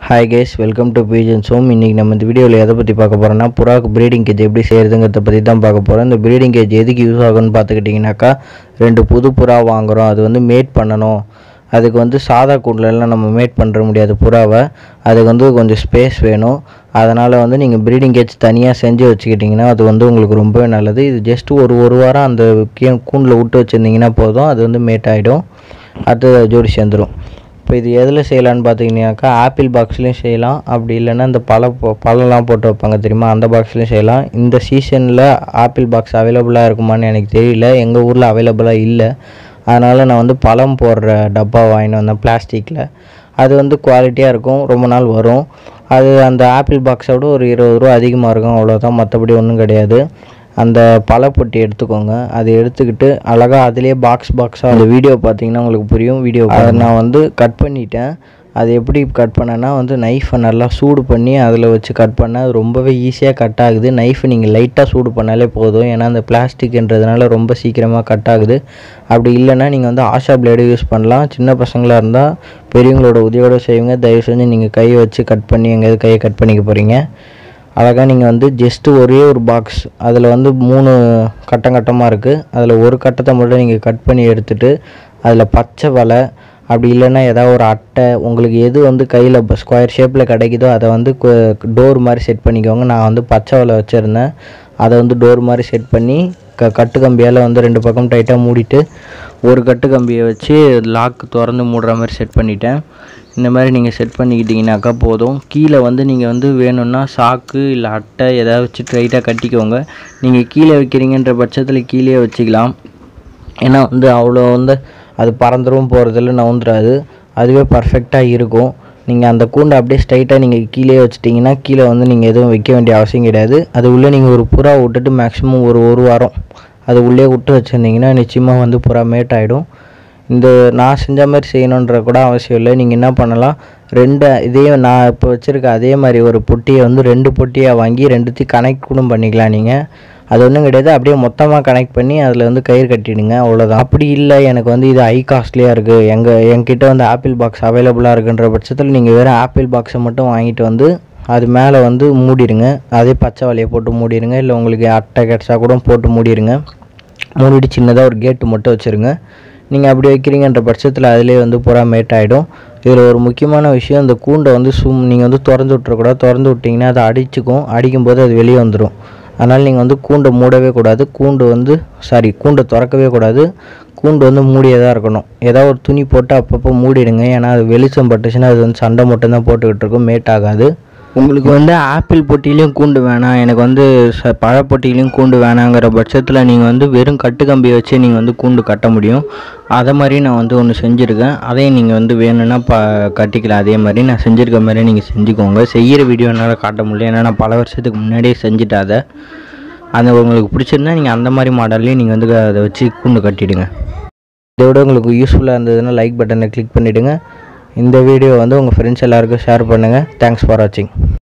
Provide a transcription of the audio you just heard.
hi guys welcome to பீஜன் சோம் இன்றைக்கி நம்ம இந்த வீடியோவில் எதை பற்றி பார்க்க போகிறோம்னா புறாவுக்கு ப்ரீடிங் கேஜ் எப்படி செய்கிறதுங்கிறத பற்றி தான் பார்க்க போகிறோம் இந்த ப்ரீடிங் கேஜ் எதுக்கு யூஸ் ஆகும்னு பார்த்துக்கிட்டிங்கனாக்கா ரெண்டு புது புறா வாங்குகிறோம் அது வந்து மேட் பண்ணணும் அதுக்கு வந்து சாதா கூண்டுலலாம் நம்ம மேட் பண்ணுற முடியாது புறாவை அதுக்கு வந்து கொஞ்சம் ஸ்பேஸ் வேணும் அதனால் வந்து நீங்கள் ப்ரீடிங் கேஜ் தனியாக செஞ்சு வச்சுக்கிட்டிங்கன்னா அது வந்து உங்களுக்கு ரொம்பவே நல்லது இது ஜஸ்ட் ஒரு ஒரு வாரம் அந்த கே கூண்டில் விட்டு வச்சுருந்தீங்கன்னா போதும் அது வந்து மேட் ஆகிடும் அடுத்து ஜோடி சேர்ந்துடும் இப்போ இது எதில் செய்யலான்னு பார்த்தீங்கன்னாக்கா ஆப்பிள் பாக்ஸ்லேயும் செய்யலாம் அப்படி இல்லைன்னா இந்த பழ பொ- பழம்லாம் போட்டு வைப்பாங்க தெரியுமா அந்த பாக்ஸ்லேயும் செய்யலாம் இந்த சீசனில் ஆப்பிள் பாக்ஸ் அவைலபிளாக இருக்குமான்னு எனக்கு தெரியல எங்கள் ஊரில் அவைலபிளாக இல்லை அதனால் நான் வந்து பழம் போடுற டப்பா வாங்கிட்டு வந்தேன் பிளாஸ்டிக்கில் அது வந்து குவாலிட்டியாக இருக்கும் ரொம்ப நாள் வரும் அது அந்த ஆப்பிள் பாக்ஸை விட ஒரு இருபது ரூபா அதிகமாக இருக்கும் அவ்வளோதான் மற்றபடி ஒன்றும் கிடையாது அந்த பழப்பொட்டி எடுத்துக்கோங்க அதை எடுத்துக்கிட்டு அழகாக அதிலே பாக்ஸ் பாக்ஸாக அந்த வீடியோ பார்த்தீங்கன்னா உங்களுக்கு புரியும் வீடியோ அதை நான் வந்து கட் பண்ணிட்டேன் அது எப்படி கட் பண்ணேன்னா வந்து நைஃபை நல்லா சூடு பண்ணி அதில் வச்சு கட் பண்ணால் அது ரொம்பவே ஈஸியாக கட் ஆகுது நைஃபை நீங்கள் லைட்டாக சூடு பண்ணாலே போதும் ஏன்னா அந்த பிளாஸ்டிக்ன்றதுனால ரொம்ப சீக்கிரமாக கட் ஆகுது அப்படி இல்லைன்னா நீங்கள் வந்து ஆஷா பிளேடு யூஸ் பண்ணலாம் சின்ன பசங்களாக இருந்தால் பெரியவங்களோட உதவியோட செய்வீங்க தயவு செஞ்சு நீங்கள் கையை வச்சு கட் பண்ணி எங்கேயாவது கையை கட் பண்ணிக்க போகிறீங்க அழகாக நீங்கள் வந்து ஜஸ்ட்டு ஒரே ஒரு பாக்ஸ் அதில் வந்து மூணு கட்டம் கட்டமாக இருக்குது அதில் ஒரு கட்டத்தை மட்டும் நீங்கள் கட் பண்ணி எடுத்துட்டு அதில் பச்சை வலை அப்படி இல்லைன்னா ஏதாவது ஒரு அட்டை உங்களுக்கு எது வந்து கையில் ஸ்கொயர் ஷேப்பில் கிடைக்குதோ அதை வந்து டோர் மாதிரி செட் பண்ணிக்கோங்க நான் வந்து பச்சை வலை வச்சுருந்தேன் அதை வந்து டோர் மாதிரி செட் பண்ணி க கட்டு கம்பியால் வந்து ரெண்டு பக்கம் டைட்டாக மூடிட்டு ஒரு கட்டு கம்பியை வச்சு லாக் திறந்து மூடுற மாதிரி செட் பண்ணிட்டேன் இந்த மாதிரி நீங்கள் செட் பண்ணிக்கிட்டீங்கனாக்கா போதும் கீழே வந்து நீங்கள் வந்து வேணும்னா சாக்கு இல்லை அட்டை ஏதாவது வச்சு டைட்டாக கட்டிக்கோங்க நீங்கள் கீழே வைக்கிறீங்கன்ற பட்சத்தில் கீழே வச்சுக்கலாம் ஏன்னா வந்து அவ்வளோ வந்து அது பறந்துடும் போகிறதில்ல நவுந்துராது அதுவே பர்ஃபெக்டாக இருக்கும் நீங்கள் அந்த கூண்டை அப்படியே ஸ்ட்ரைட்டாக நீங்கள் கீழே வச்சிட்டிங்கன்னா கீழே வந்து நீங்கள் எதுவும் வைக்க வேண்டிய அவசியம் கிடையாது அது உள்ளே நீங்கள் ஒரு புறா விட்டுட்டு மேக்ஸிமம் ஒரு ஒரு வாரம் அது உள்ளே விட்டு வச்சுருந்தீங்கன்னா நிச்சயமாக வந்து புறா மேட் ஆகிடும் இந்த நான் செஞ்ச மாதிரி செய்யணுன்ற கூட அவசியம் இல்லை நீங்கள் என்ன பண்ணலாம் ரெண்டு இதே நான் இப்போ வச்சுருக்க அதே மாதிரி ஒரு பொட்டியை வந்து ரெண்டு பொட்டியாக வாங்கி ரெண்டுத்தையும் கனெக்ட் கூட பண்ணிக்கலாம் நீங்கள் அது ஒன்றும் கிடையாது அப்படியே மொத்தமாக கனெக்ட் பண்ணி அதில் வந்து கயிறு கட்டிடுங்க அவ்வளோதான் அப்படி இல்லை எனக்கு வந்து இது ஹை காஸ்ட்லியாக இருக்குது எங்கள் என்கிட்ட வந்து ஆப்பிள் பாக்ஸ் அவைலபிளாக இருக்குன்ற பட்சத்தில் நீங்கள் வெறும் ஆப்பிள் பாக்ஸை மட்டும் வாங்கிட்டு வந்து அது மேலே வந்து மூடிடுங்க அதே பச்சை வலையை போட்டு மூடிடுங்க இல்லை உங்களுக்கு அட்டை கெட்ஸா கூட போட்டு மூடிடுங்க மூடிட்டு சின்னதாக ஒரு கேட்டு மட்டும் வச்சுருங்க நீங்கள் அப்படி வைக்கிறீங்கன்ற பட்சத்தில் அதிலே வந்து புறா மேட் ஆகிடும் இதில் ஒரு முக்கியமான விஷயம் இந்த கூண்டை வந்து சும் நீங்கள் வந்து திறந்து விட்றக்கூடாது திறந்து விட்டிங்கன்னா அதை அடிச்சுக்கும் அடிக்கும்போது அது வெளியே வந்துடும் அதனால் நீங்கள் வந்து கூண்டை மூடவே கூடாது கூண்டு வந்து சாரி கூண்டை திறக்கவே கூடாது கூண்டு வந்து மூடியதாக இருக்கணும் ஏதாவது ஒரு துணி போட்டு அப்பப்போ மூடிடுங்க ஏன்னா அது வெளிச்சம் பட்டுச்சுன்னா அது வந்து சண்டை மட்டும்தான் போட்டுக்கிட்டு இருக்கும் மேட் ஆகாது உங்களுக்கு வந்து ஆப்பிள் பொட்டிலையும் கூண்டு வேணாம் எனக்கு வந்து ச பழப்பொட்டிலையும் கூண்டு வேணாங்கிற பட்சத்தில் நீங்கள் வந்து வெறும் கட்டு கம்பியை வச்சு நீங்கள் வந்து கூண்டு கட்ட முடியும் அதை மாதிரி நான் வந்து ஒன்று செஞ்சுருக்கேன் அதையும் நீங்கள் வந்து வேணும்னா ப கட்டிக்கலாம் அதே மாதிரி நான் செஞ்சுருக்க மாதிரி நீங்கள் செஞ்சுக்கோங்க செய்கிற வீடியோ என்னால் காட்ட முடியல ஏன்னா நான் பல வருஷத்துக்கு முன்னாடியே செஞ்சுட்டேன் அதை அந்த உங்களுக்கு பிடிச்சிருந்தா நீங்கள் அந்த மாதிரி மாடல்லையும் நீங்கள் வந்து அதை வச்சு கூண்டு கட்டிடுங்க இதோட உங்களுக்கு யூஸ்ஃபுல்லாக இருந்ததுன்னா லைக் பட்டனை கிளிக் பண்ணிவிடுங்க இந்த வீடியோ வந்து உங்கள் ஃப்ரெண்ட்ஸ் எல்லாருக்கும் ஷேர் பண்ணுங்கள் தேங்க்ஸ் ஃபார் வாட்சிங்